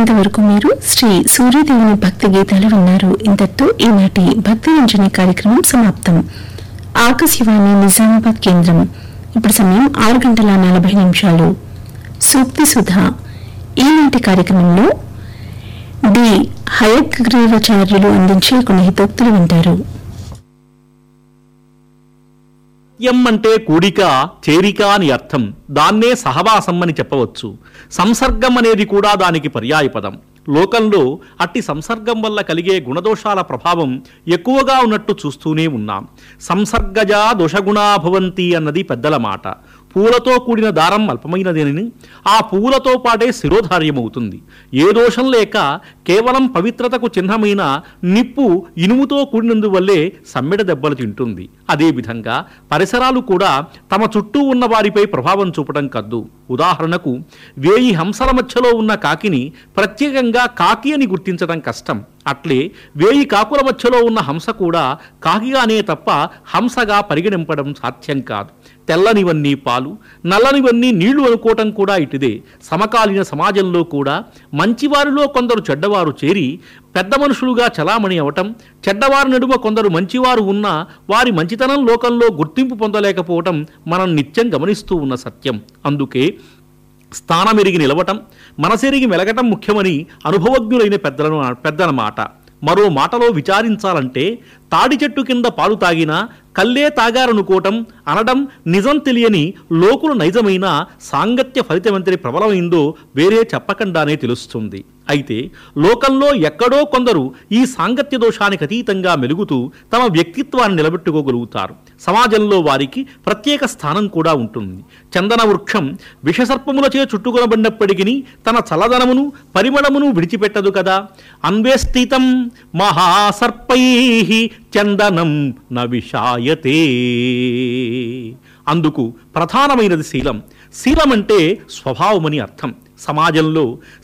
ఇంతవరకు మీరు శ్రీ సూర్యదేవుని భక్తి గీతాలు విన్నారు ఇంతటితో ఈనాటి భక్తి రంజని కార్యక్రమం సమాప్తం ఆకాశవాణి నిజామాబాద్ కేంద్రం ఇప్పుడు సమయం ఆరు గంటల నలభై నిమిషాలు సూక్తి సుధా ఈనాటి కార్యక్రమంలో డి హయగ్రీవాచార్యులు అందించే కొన్ని హితోక్తులు వింటారు ఎం అంటే కూడిక చేరిక అని అర్థం దాన్నే సహవాసం అని చెప్పవచ్చు సంసర్గం అనేది కూడా దానికి పర్యాయపదం లోకంలో అట్టి సంసర్గం వల్ల కలిగే గుణదోషాల ప్రభావం ఎక్కువగా ఉన్నట్టు చూస్తూనే ఉన్నాం సంసర్గజా దోషగుణా భవంతి అన్నది పెద్దల మాట పూలతో కూడిన దారం అల్పమైనదేనని ఆ పువ్వులతో పాటే శిరోధార్యమవుతుంది ఏ దోషం లేక కేవలం పవిత్రతకు చిహ్నమైన నిప్పు ఇనుముతో కూడినందువల్లే సమ్మెడ దెబ్బలు తింటుంది అదేవిధంగా పరిసరాలు కూడా తమ చుట్టూ ఉన్న వారిపై ప్రభావం చూపడం కద్దు ఉదాహరణకు వేయి హంసల మధ్యలో ఉన్న కాకిని ప్రత్యేకంగా కాకి అని గుర్తించడం కష్టం అట్లే వేయి కాకుల మధ్యలో ఉన్న హంస కూడా కాకిగానే తప్ప హంసగా పరిగణింపడం సాధ్యం కాదు తెల్లనివన్నీ పాలు నల్లనివన్నీ నీళ్లు అనుకోవటం కూడా ఇటుదే సమకాలీన సమాజంలో కూడా మంచివారిలో కొందరు చెడ్డవారు చేరి పెద్ద మనుషులుగా చలామణి అవటం చెడ్డవారి నడుమ కొందరు మంచివారు ఉన్నా వారి మంచితనం లోకంలో గుర్తింపు పొందలేకపోవటం మనం నిత్యం గమనిస్తూ ఉన్న సత్యం అందుకే స్థానమెరిగి నిలవటం మనసెరిగి మెలగటం ముఖ్యమని అనుభవజ్ఞులైన పెద్దలను పెద్దల మాట మరో మాటలో విచారించాలంటే తాడి చెట్టు కింద పాలు తాగినా కల్లే తాగారనుకోవటం అనడం నిజం తెలియని లోకుల నైజమైన సాంగత్య ఫలితమంతరి ప్రబలమైందో వేరే చెప్పకుండానే తెలుస్తుంది అయితే లోకంలో ఎక్కడో కొందరు ఈ సాంగత్య దోషానికి అతీతంగా మెలుగుతూ తమ వ్యక్తిత్వాన్ని నిలబెట్టుకోగలుగుతారు సమాజంలో వారికి ప్రత్యేక స్థానం కూడా ఉంటుంది చందన వృక్షం విషసర్పములచే చుట్టుకొనబడినప్పటికీ తన చల్లదనమును పరిమళమును విడిచిపెట్టదు కదా అన్వేష్టితం మహాసర్పై చందనం న విషాయతే అందుకు ప్రధానమైనది శీలం శీలం అంటే స్వభావమని అర్థం సమాజంలో